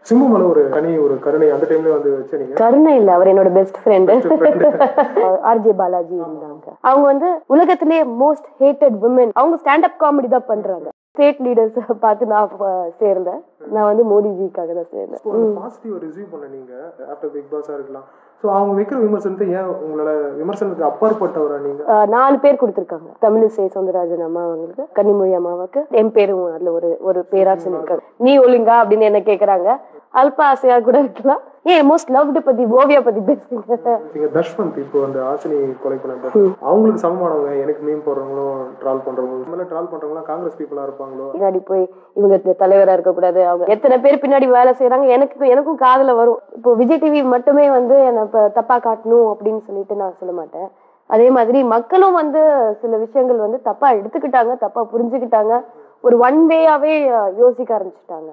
சிம்பு மேல ஒரு தனி ஒரு கருணை அந்த டைம்ல வந்து வச்சு நீங்க கருணை இல்ல அவர் என்னோட பெஸ்ட் ஃப்ரெண்டு ஆர்ஜே பாலாஜி இருந்தாங்க அவங்க வந்து உலகத்திலேயே மோஸ்ட் ஹேட்டட் விமன் அவங்க ஸ்டாண்ட் அப் காமெடி தான் பண்றாங்க ஸ்டேட் லீடர்ஸ் பார்த்து நான் அஹ், சேர்ந்தேன் நான் வந்து மோடிஜிக்காக தான் சேர்ந்தேன் ஸோ பாசிட்டிவ் ரிசீவ் பண்ண நீங்க ஆஃப்டர் பிக் பாஸா இருக்கலாம் ஸோ அவங்க வைக்கிற விமர்சனத்தை ஏன் உங்களோட விமர்சனத்துக்கு அப்பாற்பட்டவரா நீங்க அஹ், நாலு பேர் கொடுத்துருக்காங்க தமிழிசை சவுந்தரராஜன் அம்மா அவங்களுக்கு கன்னிமொழி அம்மாவுக்கு என் பேரும் அதுல ஒரு ஒரு பேரா சொல்லியிருக்காங்க நீ ஒழுங்கா அப்படின்னு என்ன கேக்குறாங்க அல்ப ஆசையா கூட இருக்கலாம் ஏன் மோஸ்ட் லவ்டு பத்தி ஓவியா பத்தி பேசுறீங்க நீங்க தஷ்வந்த் இப்போ அந்த ஆசினி கொலை பண்ண அவங்களுக்கு சமமானவங்க எனக்கு மீன் போடுறவங்களும் ட்ரால் பண்றவங்களும் மேல ட்ரால் பண்றவங்களாம் காங்கிரஸ் பீப்புளா இருப்பாங்களோ பின்னாடி போய் இவங்க த- தலைவரா இருக்கக்கூடாது அவங்க எத்தனை பேர் பின்னாடி வேலை செய்யறாங்க எனக்கு எனக்கும் காதுல வரும் இப்போ விஜய் டிவி மட்டுமே வந்து என்னை இப்ப தப்பா காட்டணும் அப்படின்னு சொல்லிட்டு நான் சொல்ல மாட்டேன் அதே மாதிரி மக்களும் வந்து சில விஷயங்கள் வந்து தப்பா எடுத்துக்கிட்டாங்க தப்பா புரிஞ்சுக்கிட்டாங்க ஒரு ஒன் வேயாவே யோசிக்க ஆரம்பிச்சுட்டாங்க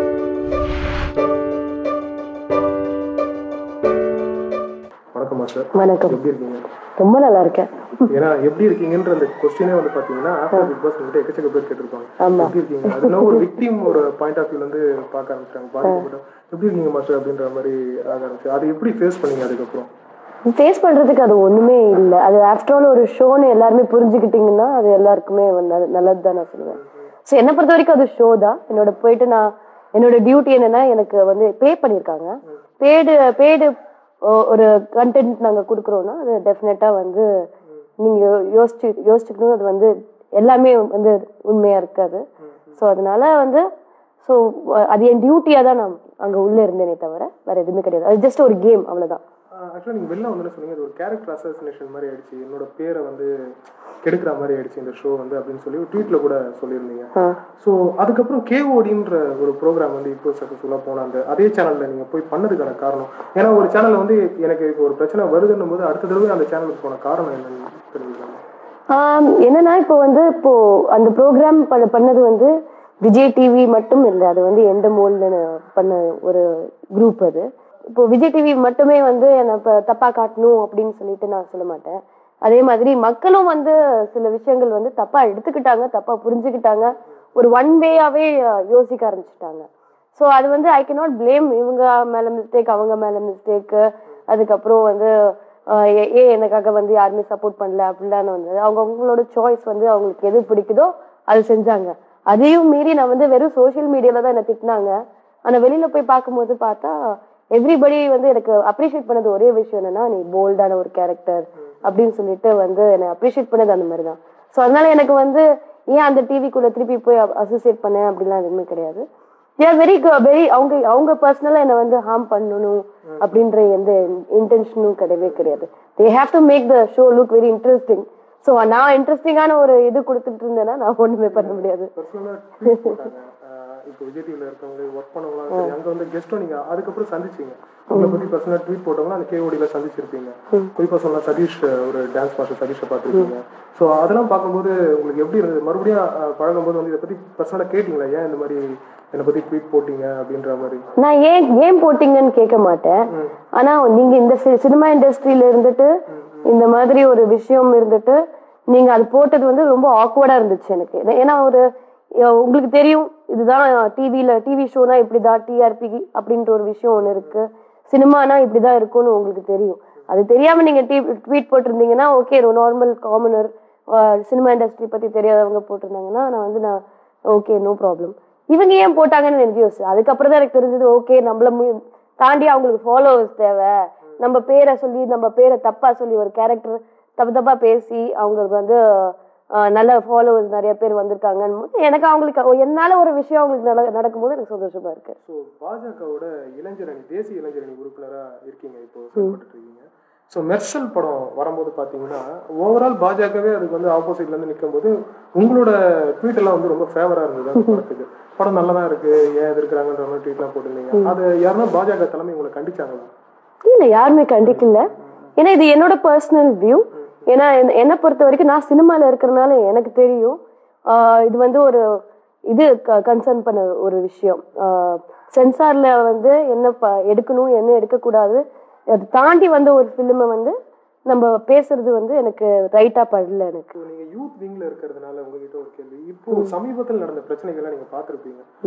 வணக்கம் மாஸ்டர் வணக்கம் எப்படி இருக்கீங்க ரொம்ப நல்லா இருக்கேன் ஏன்னா எப்படி இருக்கீங்கன்ற அந்த கொஸ்டினே வந்து பாத்தீங்கன்னா ஆஃப்டர் பிக் பாஸ் கிட்ட எக்கச்சக்க பேர் கேட்டிருப்பாங்க ஆமா. எப்படி இருக்கீங்க அதுல ஒரு விக்டிம் ஒரு பாயிண்ட் ஆஃப் வியூல இருந்து பார்க்க ஆரம்பிச்சாங்க பாதிக்கப்பட்ட எப்படி இருக்கீங்க மாஸ்டர் அப்படின்ற மாதிரி ஆக ஆரம்பிச்சு அதை எப்படி ஃபேஸ் பண்ணீங்க அதுக்கப்புறம் ஃபேஸ் பண்றதுக்கு அது ஒண்ணுமே இல்லை அது ஆஃப்டர் ஆல் ஒரு ஷோன்னு எல்லாருமே புரிஞ்சுக்கிட்டீங்கன்னா அது எல்லாருக்குமே வந்து அது நல்லது தான் நான் சொல்லுவேன் ஸோ என்னை பொறுத்த வரைக்கும் அது ஷோ தான் என்னோட போயிட்டு நான் என்னோட டியூட்டி என்னன்னா எனக்கு வந்து பே பண்ணியிருக்காங்க பேடு பேடு ஒரு கண்டென்ட் நாங்க கொடுக்குறோம்னா அது டெஃபினட்டா வந்து நீங்க யோசிச்சு யோசிச்சுக்கணும் அது வந்து எல்லாமே வந்து உண்மையா இருக்காது ஸோ அதனால வந்து ஸோ அது என் டியூட்டியா தான் நான் அங்க உள்ள இருந்தேனே தவிர வேற எதுவுமே கிடையாது அது ஜஸ்ட் ஒரு கேம் அவ்வளவுதான் ஆக்சுவலாக நீங்கள் வெளில வந்து சொன்னீங்க அது ஒரு கேரக்டர் அசாசினேஷன் மாதிரி ஆயிடுச்சு என்னோட பேரை வந்து கெடுக்கிற மாதிரி ஆயிடுச்சு இந்த ஷோ வந்து அப்படின்னு சொல்லி ஒரு ட்வீட்ல கூட சொல்லியிருந்தீங்க ஆ. ஸோ அதுக்கப்புறம் கேஓடின்ற ஒரு ப்ரோக்ராம் வந்து இப்போ சக்ஸஸ்ஃபுல்லாக போன அந்த அதே சேனலில் நீங்கள் போய் பண்ணதுக்கான காரணம் ஏன்னா ஒரு சேனல் வந்து எனக்கு இப்போ ஒரு பிரச்சனை வருதுன்னும் போது அடுத்த தடவை அந்த சேனலுக்கு போன காரணம் என்னன்னு தெரிஞ்சுக்கலாம் ஆம், என்னன்னா இப்போ வந்து இப்போ அந்த ப்ரோக்ராம் பண்ணது வந்து விஜய் டிவி மட்டும் இல்லை அது வந்து எந்த மோல்னு பண்ண ஒரு குரூப் அது இப்போ விஜய் டிவி மட்டுமே வந்து என்னை இப்போ தப்பா காட்டணும் அப்படின்னு சொல்லிட்டு நான் சொல்ல மாட்டேன் அதே மாதிரி மக்களும் வந்து சில விஷயங்கள் வந்து தப்பா எடுத்துக்கிட்டாங்க தப்பா புரிஞ்சுக்கிட்டாங்க ஒரு ஒன் வேயாவே யோசிக்க ஆரம்பிச்சுட்டாங்க ஸோ அது வந்து ஐ cannot blame இவங்க மேல மிஸ்டேக் அவங்க மேல மிஸ்டேக்கு அதுக்கப்புறம் வந்து ஆஹ் ஏ- ஏன் எனக்காக வந்து யாருமே சப்போர்ட் பண்ணல அப்படிலாம் வந்து அவங்க அவங்களோட சாய்ஸ் வந்து அவங்களுக்கு எது பிடிக்குதோ அது செஞ்சாங்க அதையும் மீறி நான் வந்து வெறும் சோஷியல் மீடியால தான் என்னை திட்டினாங்க ஆனா வெளியில போய் பார்க்கும்போது பார்த்தா எவ்ரிபடி வந்து எனக்கு அப்ரிஷியேட் பண்ணது ஒரே விஷயம் என்னன்னா நீ போல்டான ஒரு கேரக்டர் அப்படின்னு சொல்லிட்டு வந்து என்னை அப்ரிஷியேட் பண்ணது அந்த மாதிரி தான் ஸோ அதனால எனக்கு வந்து ஏன் அந்த டிவிக்குள்ள திருப்பி போய் அசோசியேட் பண்ணேன் அப்படிலாம் எதுவுமே கிடையாது தேர் வெரி வெரி அவங்க அவங்க பர்சனலாக என்னை வந்து ஹார்ம் பண்ணணும் அப்படின்ற எந்த இன்டென்ஷனும் கிடையவே கிடையாது they have to make the show look very interesting so நான் இன்ட்ரெஸ்டிங்கான ஒரு இது கொடுத்துட்டு இருந்தேன்னா நான் ஒண்ணுமே பண்ண முடியாது பர்சனலாக ட்வீட் போட்டாங்க ஆஹ் இப்போ விஜய் டிவியில் இருக்கவங்க ஒர்க் பண்ணவங்களாம் சரி அங்கே வந்து கெஸ்ட்டும் நீங்கள் அதுக்கப்புறம் சந்திச்சீங்க உங்களை பற்றி பர்சனலாக ட்வீட் போட்டவங்க அந்த கேஓடியில் சந்திச்சிருப்பீங்க குறிப்பாக சொல்லலாம் சதீஷ் ஒரு டான்ஸ் மாஸ்டர் சதீஷை பார்த்துருக்கீங்க ஸோ அதெல்லாம் பார்க்கும்போது உங்களுக்கு எப்படி இருந்தது மறுபடியும் ஆஹ் பழகும்போது வந்து இதை பற்றி பர்சனலாக கேட்டிங்களா ஏன் இந்த மாதிரி என்னை பற்றி ட்வீட் போட்டீங்க அப்படின்ற மாதிரி நான் ஏன் ஏன் போட்டீங்கன்னு கேட்க மாட்டேன் ஆனா நீங்க இந்த சினிமா இண்டஸ்ட்ரியில இருந்துட்டு இந்த மாதிரி ஒரு விஷயம் இருந்துட்டு நீங்க அது போட்டது வந்து ரொம்ப ஆக்வர்டா இருந்துச்சு எனக்கு ஏன்னா- ஏன்னா ஒரு அஹ் உங்களுக்கு தெரியும் இதுதான் டிவியில டிவி ஷோனா இப்படிதான் டிஆர்பி அப்படின்ற ஒரு விஷயம் ஒன்று இருக்கு சினிமானா இப்படிதான் இருக்கும்னு உங்களுக்கு தெரியும் அது தெரியாம நீங்க ட்வீட் போட்டிருந்தீங்கன்னா okay normal commoner cinema industry பத்தி தெரியாதவங்க போட்டிருந்தாங்கன்னா நான் வந்து நான் ஓகே நோ ப்ராப்ளம் இவங்க ஏன் போட்டாங்கன்னு எனக்கு யோசிச்சு அதுக்கப்புறம் தான் எனக்கு தெரிஞ்சது ஓகே நம்மள மு- தாண்டி அவங்களுக்கு ஃபாலோவர்ஸ் தேவை நம்ம பேரை சொல்லி நம்ம பேரை தப்பா சொல்லி ஒரு கேரக்டர் தப்பு தப்பா பேசி அவங்களுக்கு வந்து ஆஹ், நல்ல ஃபாலோவர்ஸ் நிறைய பேர் வந்திருக்காங்கன்னு போது எனக்கு அவங்களுக்கு என்னால ஒரு விஷயம் அவங்களுக்கு நட நடக்கும்போது எனக்கு சந்தோஷமா இருக்கு ஸோ பாஜகவோட இளைஞரணி தேசிய இளைஞரணி உறுப்பினராக இருக்கீங்க இப்போ செயல்பட்டு இருக்கீங்க ஸோ மெர்சல் படம் வரும்போது பார்த்தீங்கன்னா ஓவரால் பாஜகவே அதுக்கு வந்து ஆப்போசிட்ல இருந்து நிற்கும்போது உங்களோட ட்வீட் எல்லாம் வந்து ரொம்ப ஃபேவரா இருந்தது அந்த படத்துக்கு படம் நல்லா தான் இருக்கு ஏன் எதிர்க்கிறாங்கன்ற மாதிரி ட்வீட்லாம் போட்டிருந்தீங்க அது யாருன்னா பாஜக தலைமை உங்களை கண்டிச்சாங்களா இல்ல யாருமே கண்டிக்கல ஏன்னா இது என்னோட பர்சனல் வியூ ஏன்னா என்ன- என்னை பொறுத்த வரைக்கும் நான் சினிமால இருக்கிறனால எனக்கு தெரியும் ஆஹ் இது வந்து ஒரு இது கன்சர்ன் பண்ண ஒரு விஷயம் சென்சார்ல வந்து என்ன ப- எடுக்கணும் என்ன எடுக்கக்கூடாது அது தாண்டி வந்த ஒரு ஃபிலிமை வந்து நம்ம பேசுறது வந்து எனக்கு ரைட்டா படல எனக்கு இப்போ நீங்க யூத் விங்ல இருக்கிறதுனால உங்ககிட்ட ஒரு கேள்வி இப்போ சமீபத்தில் நடந்த பிரச்சனைகள்லாம் நீங்க பார்த்திருப்பீங்க ம்.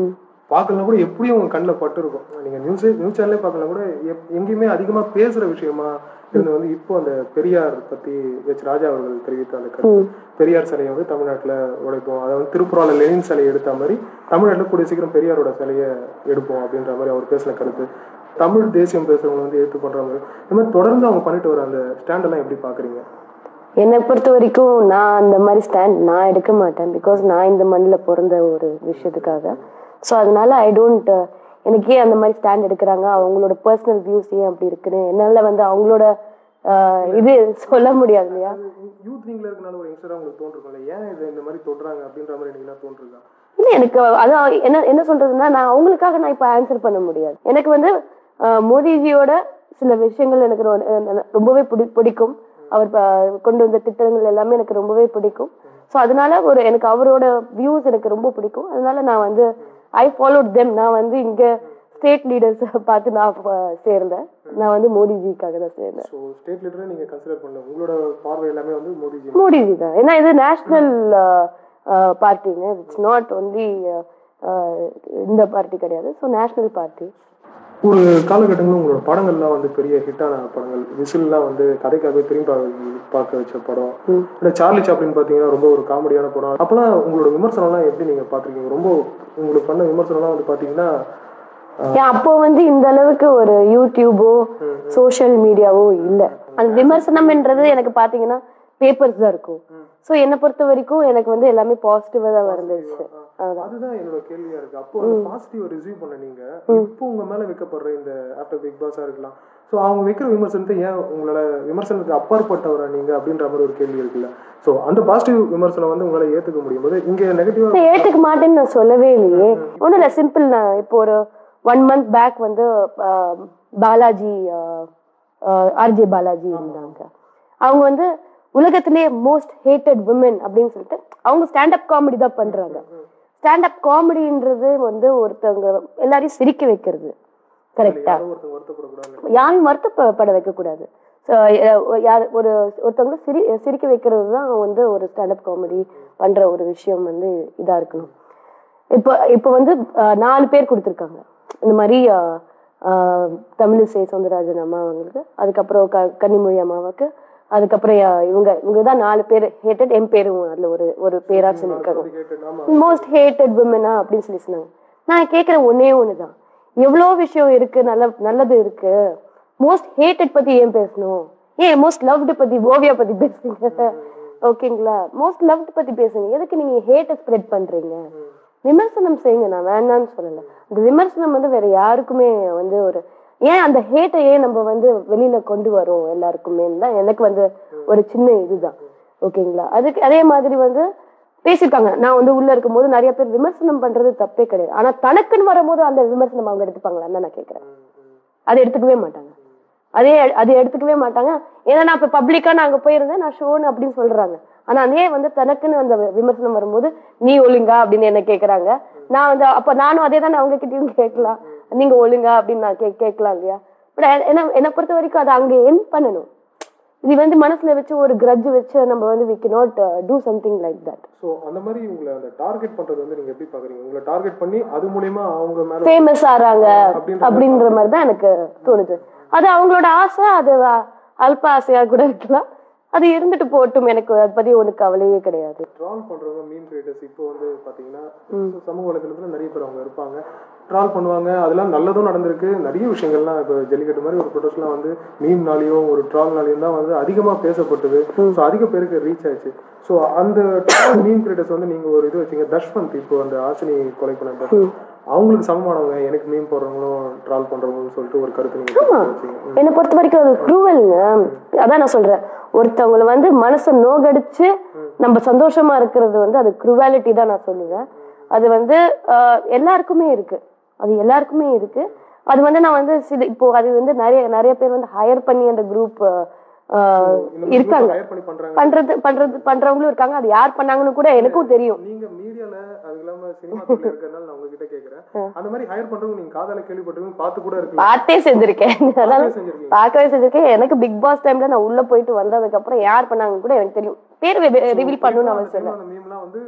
பார்க்கலாம் கூட எப்படியும் உங்க கண்ணில் பட்டிருக்கும் நீங்க நியூஸ் நியூஸ் சேனலே பார்க்கலாம் கூட எப்- எங்கேயுமே அதிகமா பேசுற விஷயமா இருந்து வந்து இப்போ அந்த பெரியார் பத்தி எச் ராஜா அவர்கள் தெரிவித்த அந்த கருத்து பெரியார் சிலையை வந்து தமிழ்நாட்டுல உடைப்போம் அதை வந்து திருப்புறால லெனின் சிலையை எடுத்த மாதிரி தமிழ்நாட்டுல கூடிய சீக்கிரம் பெரியாரோட சிலையை எடுப்போம் அப்படின்ற மாதிரி அவர் பேசின கருத்து தமிழ் தேசியம் பேசுறவங்க வந்து எடுத்து பண்ற மாதிரி இந்த மாதிரி தொடர்ந்து அவங்க பண்ணிட்டு வர அந்த ஸ்டாண்ட் எல்லாம் எப்படி பாக்குறீங்க என்னை பொறுத்த வரைக்கும் நான் அந்த மாதிரி ஸ்டாண்ட் நான் எடுக்க மாட்டேன் பிகாஸ் நான் இந்த மண்ணில் பிறந்த ஒரு விஷயத்துக்காக ஸோ அதனால ஐ டோன்ட் எனக்கு ஏன் அந்த மாதிரி ஸ்டாண்ட் எடுக்கிறாங்க அவங்களோட பர்சனல் வியூஸ் ஏன் அப்படி இருக்குன்னு என்னால் வந்து அவங்களோட ஆஹ், இது சொல்ல முடியாது இல்லையா யூத் நீங்கள இருக்கனால ஒரு யங்ஸ்டரா உங்களுக்கு தோன்றிருக்கும்ல ஏன் இது இந்த மாதிரி தொடுறாங்க அப்படின்ற மாதிரி எனக்கு தோன்றிருக்கா இல்லை எனக்கு அதான் என்ன என்ன சொல்றதுன்னா நான் அவங்களுக்காக நான் இப்போ ஆன்சர் பண்ண முடியாது எனக்கு வந்து ஆஹ், மோடிஜியோட சில விஷயங்கள் எனக்கு ரொ- அஹ் ரொம்பவே பிடி பிடிக்கும் அவர் ப- கொண்டு வந்த திட்டங்கள் எல்லாமே எனக்கு ரொம்பவே பிடிக்கும் ஸோ அதனால ஒரு எனக்கு அவரோட வியூஸ் எனக்கு ரொம்ப பிடிக்கும் அதனால நான் வந்து ஐ ஃபாலோட் தெம் நான் வந்து இங்க ஸ்டேட் லீடர்ஸை பார்த்து நான் ப- சேர்ந்தேன் நான் வந்து மோடிஜிக்காக தான் சேர்ந்தேன் ஸோ ஸ்டேட் லீடரை நீங்க கன்சிடர் பண்ணல உங்களோட பார்வை எல்லாமே வந்து மோடிஜி மோடிஜி தான் ஏன்னா இது நேஷ்னல் பார்ட்டிங்க இட்ஸ் நாட் ஒன்லி இந்த பார்ட்டி கிடையாது ஸோ நேஷ்னல் பார்ட்டி ஒரு காலகட்டங்களில் உங்களோட படங்கள்லாம் வந்து பெரிய ஹிட்டான படங்கள் விசில்லாம் வந்து கதைக்காகவே திரும்பி பா- பார்க்க வச்ச படம் இல்லை சார்லி சாப்ளின் பார்த்தீங்கன்னா ரொம்ப ஒரு காமெடியான படம் அப்போலாம் உங்களோட விமர்சனம்லாம் எப்படி நீங்கள் பார்த்துருக்கீங்க ரொம்ப உங்களுக்கு பண்ண விமர்சனம்லாம் வந்து பார்த்தீங்கன்னா ஏன் அப்போ வந்து இந்த அளவுக்கு ஒரு யூடியூபோ சோஷியல் மீடியாவோ இல்லை அந்த விமர்சனம்ன்றது எனக்கு பார்த்தீங்கன்னா பேப்பர்ஸ் தான் இருக்கும் ஸோ என்னை பொறுத்த வரைக்கும் எனக்கு வந்து எல்லாமே பாசிட்டிவாக தான் வந்துச்சு அதான் அதுதான் என்னோட கேள்வியா இருக்கு அப்போ அந்த பாசிட்டிவ் ரிசீவ் பண்ண நீங்க இப்போ உங்க மேல வைக்கப்படுற இந்த ஆஃப்டர் பிக் பாஸா இருக்கலாம் ஸோ அவங்க வைக்கிற விமர்சனத்தை ஏன் உங்களோட விமர்சனத்துக்கு அப்பாற்பட்டவரா நீங்க அப்படின்ற மாதிரி ஒரு கேள்வி இருக்குல்ல ஸோ அந்த பாசிட்டிவ் விமர்சனம் வந்து உங்களால ஏத்துக்க முடியும் போது இங்க நெகட்டிவா நான் ஏற்றுக்க மாட்டேன்னு நான் சொல்லவே இல்லையே ஒன்றும் இல்லை சிம்பிள் நான் இப்போ ஒரு ஒன் மந்த் பேக் வந்து ஆஹ், பாலாஜி ஆர்ஜே பாலாஜி இருந்தாங்க அவங்க வந்து உலகத்திலேயே மோஸ்ட் ஹேட்டட் விமன் அப்படின்னு சொல்லிட்டு அவங்க ஸ்டாண்டப் காமெடி தான் பண்றாங்க ஸ்டாண்டப் காமெடின்றது வந்து ஒருத்தவங்க எல்லாரையும் சிரிக்க வைக்கிறது கரெக்டா யாரோ ஒருத்தங்க வருத்தப்படக்கூடாது யாரையும் வருத்தப்பட வைக்கக்கூடாது ஸோ யார் ஒரு ஒருத்தவங்க சிரி சிரிக்க வைக்கிறது தான் வந்து ஒரு ஸ்டாண்டப் காமெடி பண்ற ஒரு விஷயம் வந்து இதா இருக்கணும் இப்போ இப்போ வந்து அஹ், நாலு பேர் கொடுத்துருக்காங்க இந்த மாதிரி அஹ், அஹ், தமிழிசை சவுந்தரராஜன் அம்மா அவங்களுக்கு அதுக்கப்புறம் க கன்னிமொழி அம்மாவுக்கு அதுக்கப்புறம் யா- இவங்க இவங்க தான் நாலு பேர் ஹேட்டட் என் பேரும் அதுல ஒரு ஒரு பேரா சொல்லியிருக்காங்க கேட்டு ஆமா மோஸ்ட் ஹேட்டட் விமனா அப்படின்னு சொல்லி சொன்னாங்க நான் கேட்குறேன் ஒன்னே ஒன்று தான் எவ்வளோ விஷயம் இருக்கு நல்ல நல்லது இருக்கு மோஸ்ட் ஹேட்டட் பத்தி ஏன் பேசணும் ஏன் மோஸ்ட் லவ்டு பத்தி ஓவியா பத்தி பேசுங்க ஓகேங்களா மோஸ்ட் லவ்டு பத்தி பேசுங்க எதுக்கு நீங்க ஹேட்டை ஸ்ப்ரெட் பண்றீங்க விமர்சனம் செய்யுங்க நான் வேண்டாம்னு சொல்லல அந்த விமர்சனம் வந்து வேற யாருக்குமே வந்து ஒரு ஏன் அந்த ஹேட்டை ஏன் நம்ம வந்து வெளியில கொண்டு வரோம் எல்லாருக்குமே தான் எனக்கு வந்து ஒரு சின்ன இதுதான் ஓகேங்களா அதுக்கு அதே மாதிரி வந்து பேசியிருக்காங்க நான் வந்து உள்ள இருக்கும்போது நிறைய பேர் விமர்சனம் பண்றது தப்பே கிடையாது ஆனா தனக்குன்னு வரும்போது அந்த விமர்சனம் அவங்க எடுத்துப்பாங்களான்னு தான் நான் கேட்கறேன் அதை எடுத்துக்கவே மாட்டாங்க அதே அதை எடுத்துக்கவே மாட்டாங்க ஏன்னா நான் இப்ப பப்ளிக்கா நான் அங்க போயிருந்தேன் நான் ஷோன்னு அப்படின்னு சொல்றாங்க ஆனா அதே வந்து தனக்குன்னு அந்த வி- விமர்சனம் வரும்போது நீ ஒழுங்கா அப்படின்னு என்ன கேக்குறாங்க நான் வந்து அப்ப நானும் அதே தானே அவங்க கிட்டயும் கேட்கலாம் நீங்க ஒழுங்கா அப்படின்னு நான் கே கேட்கலாம் இல்லையா பட் என்ன என்னை பொறுத்த வரைக்கும் அதை அங்க என் பண்ணணும் இது வந்து மனசுல வச்சு ஒரு கிரட்ஜ் வச்சு நம்ம வந்து we not do something like that so அந்த மாதிரி உங்களை அந்த டார்கெட் பண்றது வந்து நீங்க எப்படி பாக்குறீங்க உங்களை டார்கெட் பண்ணி அது மூலியமா அவங்க மேல ஃபேமஸ் ஆறாங்க அப்படின்ற அப்படின்ற மாதிரி தான் எனக்கு தோணுது அது அவங்களோட ஆசை அது அ- அல்ப ஆசையா கூட இருக்கலாம் அது இருந்துட்டு போட்டும் எனக்கு அதை பத்தி ஒண்ணு கவலையே கிடையாது ட்ரால் பண்றவங்க மீன் கிரியேட்டர்ஸ் இப்போ வந்து பாத்தீங்கன்னா சமூக வலைதளத்துல நிறைய பேர் அவங்க இருப்பாங்க ட்ரால் பண்ணுவாங்க அதெல்லாம் நல்லதும் நடந்திருக்கு நிறைய விஷயங்கள்லாம் இப்போ ஜல்லிக்கட்டு மாதிரி ஒரு ப்ரொடக்ட்ஸ்லாம் வந்து மீம்னாலையும் ஒரு ட்ரால்னாலையும் தான் வந்து அதிகமா பேசப்பட்டது ஸோ அதிக பேருக்கு ரீச் ஆயிடுச்சு ஸோ அந்த ட்ரால் மீம் கிரியேட்டர்ஸ் வந்து நீங்க ஒரு இது வச்சீங்க தஷ்வந்த் இப்போ அந்த ஆசினி கொலை பண்ண தஷ்வந்த். அவங்களுக்கு சமமானவங்க எனக்கு மீம் போடுறவங்களும் ட்ரால் பண்றவங்களும் சொல்லிட்டு ஒரு கருத்து நீங்க வச்சீங்க என்னை பொறுத்த வரைக்கும் அது குரூவலுங்க அதான் நான் சொல்றேன் ஒருத்தவங்களை வந்து மனசை நோகடிச்சு நம்ம சந்தோஷமா இருக்கிறது வந்து அது குருவாலிட்டி தான் நான் சொல்லுவேன் அது வந்து ஆஹ், எல்லாருக்குமே இருக்கு அது எல்லாருக்குமே இருக்கு அது வந்து நான் வந்து சில இப்போ அது வந்து நிறைய நிறைய பேர் வந்து ஹையர் பண்ணி அந்த குரூப் இருக்காங்க ஹையர் பண்ணி பண்றாங்க பண்றது பண்றது பண்றவங்களும் இருக்காங்க அது யார் பண்ணாங்கன்னு கூட எனக்கும் தெரியும் நீங்க மீடியால அது இல்லாம சினிமா துறையில இருக்கிறதுனால நான் உங்ககிட்ட கேக்குறேன் அந்த மாதிரி ஹையர் பண்றவங்க நீங்க காதால கேள்விப்பட்டிருக்கீங்க பார்த்து கூட இருக்கலாம் பார்த்தே செஞ்சிருக்கேன் அதனால பார்த்தே செஞ்சிருக்கீங்க பார்க்கவே செஞ்சிருக்கேன் எனக்கு பிக் பாஸ் டைம்ல நான் உள்ள போயிட்டு வந்ததுக்கு அப்புறம் யார் பண்ணாங்கன்னு கூட எனக்கு தெரியும் பேர் ரிவீல் பண்ணணும்னு அவசியம் இல்லை அந்த மீம்லாம் வந்து அஹ்,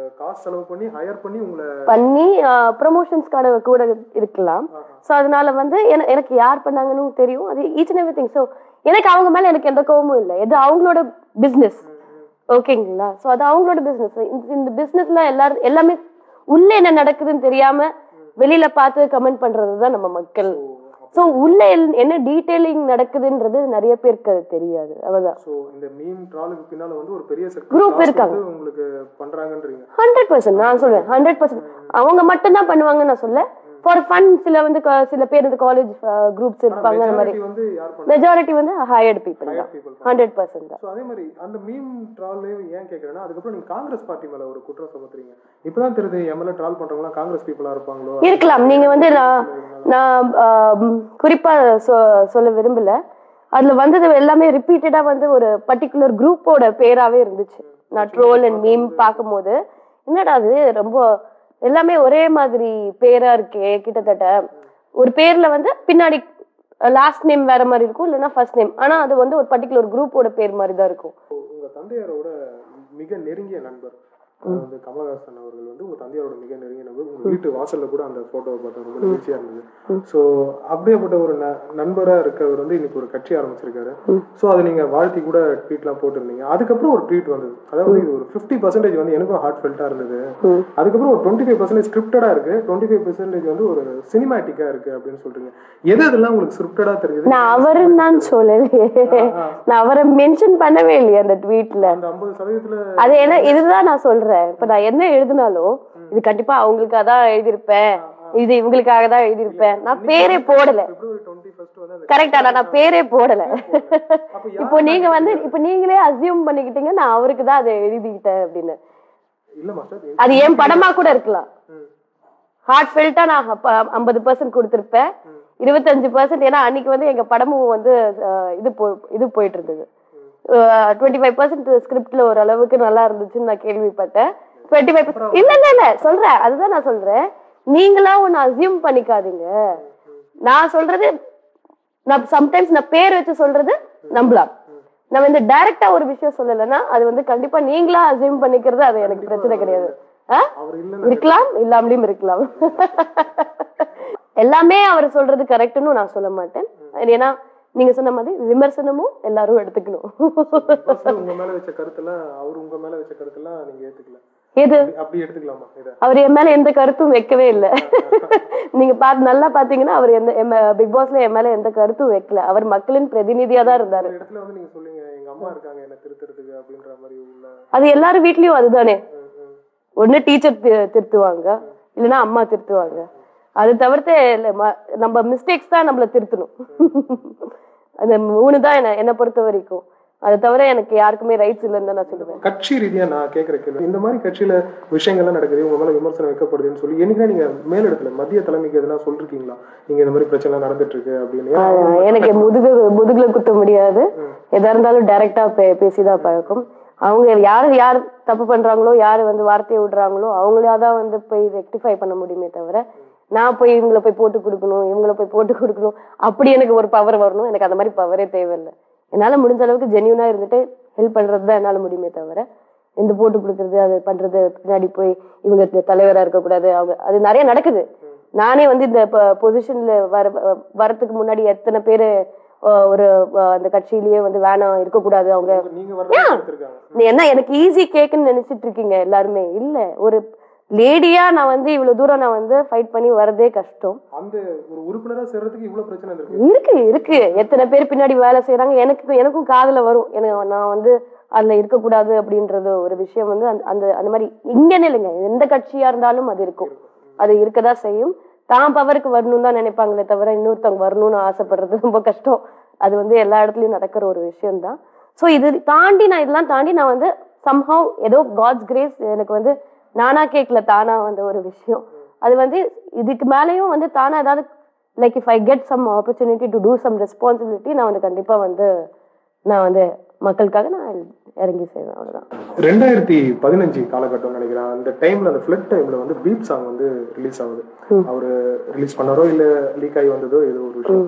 காசு செலவு பண்ணி ஹையர் பண்ணி உங்களை பண்ணி ப்ரொமோஷன்ஸ்க்கான கூட இருக்கலாம் ஸோ அதனால வந்து என- எனக்கு யார் பண்ணாங்கன்னு தெரியும் அது each and everything so எனக்கு அவங்க மேல எனக்கு எந்த கோவமும் இல்லை இது அவங்களோட பிஸ்னஸ் ஓகேங்களா ஸோ அது அவங்களோட பிஸ்னஸ் இந்த பிஸ்னஸ்ல எல்லாரும் எல்லாமே உள்ள என்ன நடக்குதுன்னு தெரியாம வெளியில பார்த்து கமெண்ட் பண்றது தான் நம்ம மக்கள் ஸோ உள்ள எல்- என்ன டீட்டெயிலிங் நடக்குதுன்றது நிறைய பேருக்கு அது தெரியாது அவதான் ஸோ இந்த மீம் ட்ராலுக்கு பின்னால வந்து ஒரு பெரிய செக்டர் Group இருக்காங்க. உங்களுக்கு பண்றாங்கன்றீங்க ஹண்ட்ரட் பர்சன்ட் நான் சொல்றேன் ஹண்ட்ரட் பர்சன்ட் அவங்க மட்டும்தான் பண்ணுவாங்கன்னு நான் சொல்ல ஃபார் ஃபன் சில வந்து க- சில பேர் இந்த காலேஜ் குரூப்ஸ் இருப்பாங்க அந்த மாதிரி மெஜாரிட்டி வந்து யார் பண்றாங்க மெஜாரிட்டி வந்து ஹையர்டு பீப்புள் தான் people ஹண்ட்ரட் பர்சன்ட் தான் ஸோ அதே மாதிரி அந்த மீம் ட்ராலையும் ஏன் கேட்குறேன்னா அதுக்கப்புறம் நீங்க காங்கிரஸ் பார்ட்டி மேல ஒரு குற்றம் சுமத்துறீங்க இப்பதான் தெரியுது எம்எல்ஏ ட்ரால் பண்றவங்களாம் காங்கிரஸ் பீப்புளா இருப்பாங்களோ இருக்கலாம் நீங்க வந்து நான் நான் ஆம், குறிப்பா சொ- சொல்ல விரும்பல அதுல வந்தது எல்லாமே ரிப்பீட்டடா வந்து ஒரு பர்டிகுலர் குரூப்போட பேராவே இருந்துச்சு நான் ட்ரோல் அண்ட் மீம் பார்க்கும்போது என்னடா அது ரொம்ப எல்லாமே ஒரே மாதிரி பேரா இருக்கே கிட்டத்தட்ட ஒரு பேர்ல வந்து பின்னாடி லாஸ்ட் நேம் வேற மாதிரி இருக்கும் இல்லைன்னா ஃபர்ஸ்ட் நேம் ஆனா அது வந்து ஒரு பர்டிகுலர் குரூப்போட பேர் மாதிரி தான் இருக்கும் உங்க தந்தையாரோட மிக நெருங்கிய நண்பர் அதாவது கமலஹாசன் அவர்கள் வந்து உங்க தந்தையாரோட மிக நெருங்கிய நண்பர் உங்க வீட்டு வாசல்ல கூட அந்த போட்டோவை பார்த்தா ரொம்ப நிகழ்ச்சியா இருந்தது ஸோ அப்படியேப்பட்ட ஒரு ந- நண்பரா இருக்கவர் வந்து இன்னைக்கு ஒரு கட்சி ஆரம்பிச்சிருக்காரு ஸோ அதை நீங்க வாழ்த்தி கூட ட்வீட்லாம் போட்டிருந்தீங்க அதுக்கப்புறம் ஒரு ட்வீட் வந்தது அதாவது இது ஒரு ஃபிஃப்டி பர்சன்டேஜ் வந்து எனக்கும் ஹார்ட் ஃபெல்ட்டா இருந்தது அதுக்கப்புறம் ஒரு டுவெண்ட்டி ஃபைவ் பர்சன்டேஜ் ஸ்கிரிப்டடா இருக்கு டுவெண்ட்டி ஃபைவ் பர்சன்டேஜ் வந்து ஒரு சினிமேட்டிக்கா இருக்கு அப்படின்னு சொல்றீங்க எது அதெல்லாம் உங்களுக்கு ஸ்கிரிப்டடா தெரியுது நான் அவருன்னு தான் சொல்லலையே நான் அவரை மென்ஷன் பண்ணவே இல்லையே அந்த ட்வீட்ல அந்த ஐம்பது சதவீதத்துல அது என்ன இதுதான் நான் சொல்றேன் இப்ப நான் என்ன எழுதினாலும் இது கண்டிப்பா அவங்களுக்காக தான் எழுதியிருப்பேன் இது இவங்களுக்காக தான் எழுதியிருப்பேன் நான் பேரே போடல பிப்ரவரி டுவெண்ட்டி ஃபர்ஸ்ட் வந்து அந்த கரெக்டா நான் பேரே போடல அப்ப இப்போ நீங்க வந்து இப்ப நீங்களே அசியூம் பண்ணிக்கிட்டீங்க நான் அவருக்கு தான் அதை எழுதிக்கிட்டேன் அப்படின்னு இல்ல மாஸ்டர் அது என் படமா கூட இருக்கலாம் ஹார்ட் ஃபெல்ட்டா நான் ஐம்பது பர்சன்ட் கொடுத்துருப்பேன் இருபத்தஞ்சு பர்சன்ட் ஏன்னா அன்னைக்கு வந்து எங்க படமும் வந்து அஹ், இது போ இது போயிட்டு இருந்தது டுவெண்ட்டி ஃபைவ் பர்சன்ட் ஸ்கிரிப்ட்ல ஓரளவுக்கு நல்லா இருந்துச்சுன்னு நான் கேள்விப்பட்டேன் டுவெண்ட்டி ஃபைவ் இல்ல இல்ல இல்ல சொல்றேன் அதுதான் நான் சொல்றேன் நீங்களா ஒன்னு அசியூம் பண்ணிக்காதீங்க நான் சொல்றது நான் சம்டைம்ஸ் நான் பேர் வச்சு சொல்றது நம்பலாம் நம்ம இந்த டைரக்டா ஒரு விஷயம் சொல்லலைன்னா அது வந்து கண்டிப்பா நீங்களா அசியூம் பண்ணிக்கிறது அது எனக்கு பிரச்சனை கிடையாது ஆ? அவர் இல்ல இருக்கலாம் இல்லாமலையும் இருக்கலாம் எல்லாமே அவர் சொல்றது கரெக்ட்னு நான் சொல்ல மாட்டேன் ஏன்னா நீங்க சொன்ன மாதிரி விமர்சனமும் எல்லாரும் எடுத்துக்கணும் First உங்க மேல வச்ச கருத்தெல்லாம் அவர் உங்க மேல வச்ச கருத்தெல்லாம் நீங்க ஏத்துக்கல எது அப்படி- அப்படி எடுத்துக்கலாமா இத அவர் என் மேல எந்த கருத்தும் வைக்கவே இல்லை நீங்க பார்த்து நல்லா பாத்தீங்கன்னா அவர் எந்த பிக் பாஸ்ல என் மேல எந்த கருத்தும் வைக்கல அவர் மக்களின் பிரதிநிதியா தான் இருந்தாரு ஒரு இடத்துல வந்து நீங்க சொல்லுங்க எங்க அம்மா இருக்காங்க என்ன திருத்துறதுக்கு அப்படின்ற மாதிரி உள்ள அது எல்லார் வீட்லயும் அதுதானே ம், ம். ஒண்ணு டீச்சர் திருத்துவாங்க இல்லைன்னா அம்மா திருத்துவாங்க அது தவிர்த்து இல்ல, ம- நம்ம மிஸ்டேக்ஸ் தான் நம்மள திருத்தணும் அந்த மூணு தான் என்ன என்னை பொறுத்த வரைக்கும் அதை தவிர எனக்கு யாருக்குமே ரைட்ஸ் இல்லைன்னு தான் நான் சொல்லுவேன் கட்சி ரீதியா நான் கேட்கிற கேள்வி இந்த மாதிரி கட்சியில விஷயங்கள்லாம் நடக்குது உங்க மேல விமர்சனம் வைக்கப்படுதுன்னு சொல்லி என்னைக்கா நீங்க மேலிடத்துல மத்திய தலைமைக்கு எதனா சொல்லிருக்கீங்களா இங்க இந்த மாதிரி பிரச்சனை நடந்துட்டு இருக்கு அப்படின்னு ஏன்னா, ஆஹ் எனக்கு முதுகு முதுகுல குத்த முடியாது எதா இருந்தாலும் டைரக்டா பே பேசிதான் பழக்கம் அவங்க யார் யார் தப்பு பண்றாங்களோ யார் வந்து வார்த்தையை விடுறாங்களோ அவங்களா தான் வந்து போய் ரெக்டிஃபை பண்ண முடியுமே தவிர நான் போய் இவங்களை போய் போட்டு கொடுக்கணும் இவங்களை போய் போட்டு கொடுக்கணும் அப்படி எனக்கு ஒரு பவர் வரணும் எனக்கு அந்த மாதிரி பவரே தேவையில்லை என்னால முடிஞ்ச அளவுக்கு ஜென்யூனா இருந்துட்டு ஹெல்ப் பண்றது தான் என்னால முடியுமே தவிர இந்த போட்டு கொடுக்கறது அது பண்றது பின்னாடி போய் இவங்க இந்த தலைவரா இருக்கக்கூடாது அவங்க அது நிறைய நடக்குது நானே வந்து இந்த பொசிஷன்ல வர வரதுக்கு முன்னாடி எத்தனை பேரு அஹ், ஒரு அஹ், அந்த கட்சியிலேயே வந்து வேணாம் இருக்கக்கூடாது அவங்க நீங்க வர்றது எடுத்திருக்காங்க நீ என்ன எனக்கு ஈஸி கேக்குன்னு நினைச்சிட்டு இருக்கீங்க எல்லாருமே இல்ல ஒரு லேடியா நான் வந்து இவ்வளவு தூரம் நான் வந்து ஃபைட் பண்ணி வரதே கஷ்டம் அந்த ஒரு உறுப்பினரா சேர்றதுக்கு இவ்வளவு பிரச்சனை இருக்கு இருக்கு இருக்கு எத்தனை பேர் பின்னாடி வேலை செய்யறாங்க எனக்கு எனக்கும் காதுல வரும் எனக்கு நான் வந்து அதுல இருக்கக்கூடாது அப்படின்றது ஒரு விஷயம் வந்து அந்த அந்த அந்த மாதிரி இங்கன்னு இல்லைங்க எந்த கட்சியா இருந்தாலும் அது இருக்கும் அது இருக்கதா செய்யும் தான் பவருக்கு வரணும் தான் நினைப்பாங்களே தவிர இன்னொருத்தவங்க வரணும்னு ஆசைப்படுறது ரொம்ப கஷ்டம் அது வந்து எல்லா இடத்துலயும் நடக்கிற ஒரு விஷயம் தான் ஸோ இது தாண்டி நான் இதெல்லாம் தாண்டி நான் வந்து சம்ஹவ் ஏதோ காட்ஸ் கிரேஸ் எனக்கு வந்து நானா கேட்கல தானா வந்த ஒரு விஷயம் அது வந்து இதுக்கு மேலேயும் வந்து தானா ஏதாவது like if I get some opportunity to do some responsibility நான் வந்து கண்டிப்பா வந்து நான் வந்து மக்களுக்காக நான் இறங்கி செய்வேன் அவ்வளவுதான் ரெண்டாயிரத்தி பதினஞ்சு காலகட்டம் நினைக்கிறேன் அந்த டைம்ல அந்த ஃபிளட் டைம்ல வந்து பீப் சாங் வந்து ரிலீஸ் ஆகுது அவரு ரிலீஸ் பண்ணாரோ இல்ல லீக் ஆகி வந்ததோ ஏதோ ஒரு விஷயம்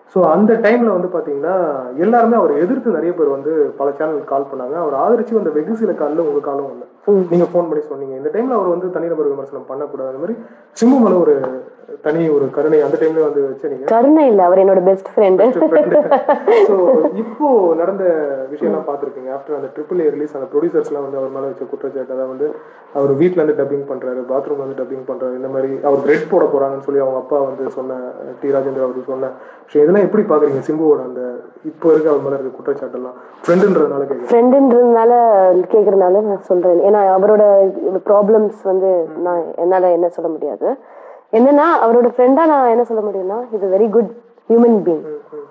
ஸோ அந்த டைம்ல வந்து பாத்தீங்கன்னா எல்லாருமே அவர் எதிர்த்து நிறைய பேர் வந்து பல சேனல் கால் பண்ணாங்க அவர் ஆதரிச்சு வந்த வெகு சில காலில் உங்க காலம் இல்லை ம். நீங்க ஃபோன் பண்ணி சொன்னீங்க இந்த டைம்ல அவர் வந்து தனிநபர் விமர்சனம் பண்ணக்கூடாது அந்த மாதிரி சிம்பு மேல ஒரு தனி ஒரு கருணை அந்த டைம்ல வந்து வச்சு நீங்க கருணை இல்லை அவர் என்னோட பெஸ்ட் ஃப்ரெண்டு ஸோ இப்போ நடந்த விஷயம்லாம் பார்த்துருக்கீங்க ஆஃப்டர் அந்த ட்ரிபிள் ஏ ரிலீஸ் அந்த ப்ரொடியூசர்ஸ்லாம் வந்து அவர் மேலே வச்ச குற்றச்சாட்டு அதாவது வந்து அவர் வீட்டில் இருந்து டப்பிங் பண்ணுறாரு பாத்ரூம்ல வந்து டப்பிங் பண்ணுறாரு இந்த மாதிரி அவர் பிரெட் போட போகிறாங்கன்னு சொல்லி அவங்க அப்பா வந்து சொன்ன டி ராஜேந்திர அவர் சொன்ன விஷயம் இதெல்லாம் எப்படி பார்க்குறீங்க சிம்புவோட அந்த இப்போ இருக்க அவர் மேலே இருக்க குற்றச்சாட்டெல்லாம் ஃப்ரெண்டுன்றதுனால கேட்குறேன் ஃப்ரெண்டுன்றதுனால கேட்குறதுனால நான் சொல்கிறேன் ஏன்னா அவரோட ப்ராப்ளம்ஸ் வந்து நான் என்னால் என்ன சொல்ல முடியாது என்னன்னா அவரோட ஃப்ரெண்டாக நான் என்ன சொல்ல முடியும்னா is a very good human being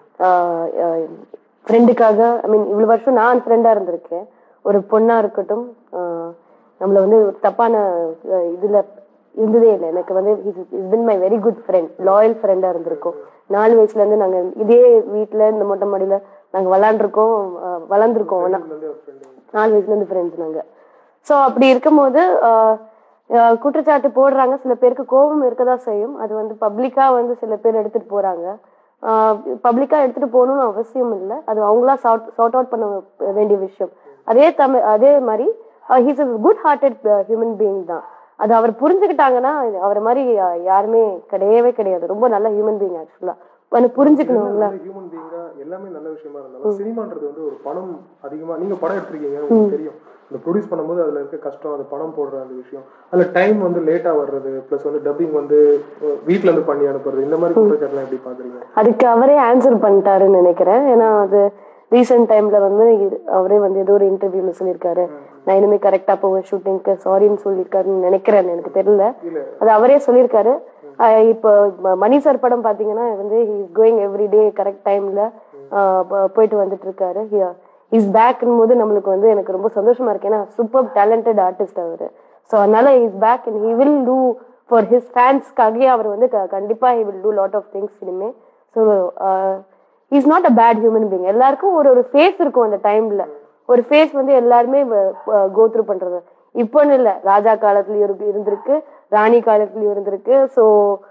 ஃப்ரெண்டுக்காக ஐ மீன் இவ்வளோ வருஷம் நான் ஃப்ரெண்டாக இருந்திருக்கேன் ஒரு பொண்ணாக இருக்கட்டும் ஆஹ் நம்மளை வந்து ஒரு தப்பான இதில் இருந்ததே இல்லை எனக்கு வந்து is been my very good friend loyal ஃப்ரெண்டாக இருந்திருக்கோம் நாலு வயசுலேருந்து நாங்கள் இதே வீட்டில் இந்த மொட்டை மாடியில் நாங்கள் விளாண்டுருக்கோம் ஆஹ் வளர்ந்துருக்கோம் ஒன்றா நாலு வயசுலேருந்து ஃப்ரெண்ட்ஸ் நாங்கள் ஸோ அப்படி இருக்கும்போது ஆஹ் ஆஹ் குற்றச்சாட்டு போடுறாங்க சில பேருக்கு கோபம் இருக்கதான் செய்யும் அது வந்து பப்ளிக்காக வந்து சில பேர் எடுத்துகிட்டு போகிறாங்க பப்ளிக்காக எடுத்துகிட்டு போகணும்னு அவசியம் இல்லை அது அவங்களா சார்ட் சார்ட் அவுட் பண்ண வேண்டிய விஷயம் அதே தமிழ் அதே மாதிரி he's a good hearted human being தான் அது அவர் புரிஞ்சுக்கிட்டாங்கன்னா அவரை மாதிரி யா- யாருமே கிடையவே கிடையாது ரொம்ப நல்ல ஹியூமன் பீயிங் ஆக்சுவலாக வந்து புரிஞ்சுக்கணும்ல ஹியூமன் பீயிங்கா எல்லாமே நல்ல விஷயமா இருந்தாலும் சினிமான்றது வந்து ஒரு பணம் அதிகமா நீங்க படம் எடுத்திருக்கீங்க உங்களுக்கு தெரியும் இந்த ப்ரொடியூஸ் பண்ணும்போது அதுல இருக்க கஷ்டம் அது பணம் போடுற அந்த விஷயம் அதுல டைம் வந்து லேட்டா வர்றது ப்ளஸ் வந்து டப்பிங் வந்து அஹ், வீட்ல இருந்து பண்ணி அனுப்புறது இந்த மாதிரி குற்றச்சாட்டுலாம் எப்படி பாக்குறீங்க அதுக்கு அவரே ஆன்சர் பண்ணிட்டாருன்னு நினைக்கிறேன் ஏன்னா அது ரீசெண்ட் டைம்ல வந்து இது- அவரே வந்து ஏதோ ஒரு இன்டர்வியூல சொல்லியிருக்காரு நான் இனிமே கரெக்டா போவேன் ஷூட்டிங்க்கு சாரின்னு சொல்லியிருக்காருன்னு நினைக்கிறேன் எனக்கு தெரியல இல்ல அது அவரே சொல்லியிருக்காரு அஹ் இப்போ ம- மணி சார் படம் பார்த்தீங்கன்னா வந்து is going every day correct டைம்ல போயிட்டு வந்துட்டு இருக்காரு இஸ் பேக்னும் போது நம்மளுக்கு வந்து எனக்கு ரொம்ப சந்தோஷமா இருக்கு ஏன்னா சூப்பர் டேலண்டட் ஆர்டிஸ்ட் அவர் ஸோ அதனால is back and he will do for his ஃபேன்ஸ்க்காகவே அவர் வந்து க- கண்டிப்பா he will do lot of things இனிமே so is not a bad human being எல்லாருக்கும் ஒரு ஒரு ஃபேஸ் இருக்கும் அந்த டைம்ல ஒரு ஃபேஸ் வந்து எல்லாருமே கோ த்ரூ பண்றது இப்போன்னு இல்லை ராஜா காலத்துலயும் இருக்கு இருந்திருக்கு ராணி காலத்துலயும் இருந்திருக்கு ஸோ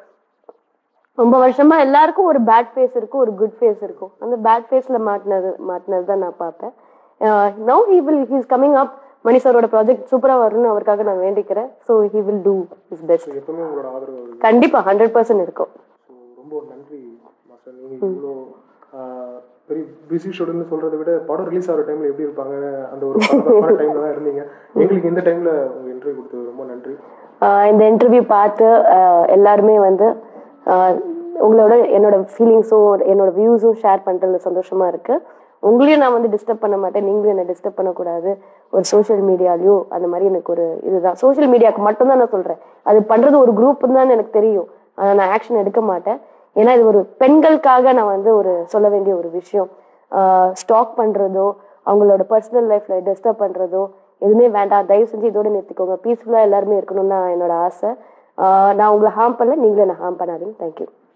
ரொம்ப வருஷமா எல்லாருக்கும் ஒரு பேட் ஃபேஸ் இருக்கும் ஒரு குட் ஃபேஸ் இருக்கும் அந்த பேட் ஃபேஸ்ல மாட்டினது மாட்டினது தான் நான் பார்ப்பேன் now he will he's coming up Mani சாரோட ப்ராஜெக்ட் சூப்பரா வரும்னு அவருக்காக நான் வேண்டிக்கிறேன் so he will do is best எப்பவுமே உங்களோட ஆதரவு இருக்கு. கண்டிப்பா ஹண்ட்ரட் பர்சன்ட் இருக்கும் So, ரொம்ப நன்றி மாஸ்டர் நீங்க இவ்வளோ ஆஹ், பெரிய பிஸி ஷெடியூல்னு சொல்றதை விட படம் ரிலீஸ் ஆகிற டைம்ல எப்படி இருப்பாங்க அந்த ஒரு பரபரப்பான டைம்ல தான் இருந்தீங்க எங்களுக்கு இந்த டைம்ல உங்க இன்டர்வியூ கொடுத்தது ரொம்ப நன்றி ஆஹ் இந்த இன்டர்வியூ பார்த்து ஆஹ் எல்லாருமே வந்து ஆஹ் உங்களோட என்னோட ஃபீலிங்ஸும் என்னோட வியூஸும் ஷேர் பண்ணுறதுல சந்தோஷமா இருக்கு உங்களையும் நான் வந்து டிஸ்டர்ப் பண்ண மாட்டேன் நீங்களும் என்னை டிஸ்டர்ப் பண்ணக்கூடாது ஒரு சோஷியல் மீடியாலையோ அந்த மாதிரி எனக்கு ஒரு இதுதான் சோஷியல் மீடியாவுக்கு மட்டும்தான் நான் சொல்கிறேன் அது பண்ணுறது ஒரு குரூப் தான் எனக்கு தெரியும் அதை நான் ஆக்ஷன் எடுக்க மாட்டேன் ஏன்னா இது ஒரு பெண்களுக்காக நான் வந்து ஒரு சொல்ல வேண்டிய ஒரு விஷயம் ஸ்டாக் பண்ணுறதோ அவங்களோட பர்சனல் லைஃப்பில் டிஸ்டர்ப் பண்ணுறதோ எதுவுமே வேண்டாம் தயவு செஞ்சு இதோட நிறுத்திக்கோங்க பீஸ்ஃபுல்லாக எல்லாருமே இருக்கணும்னு தான் என்னோட ஆசை ஆஹ் நான் உங்களை ஹார்ம் பண்ணல நீங்களும் என்ன ஹார்ம் பண்ணாதீங்க தேங்க்யூ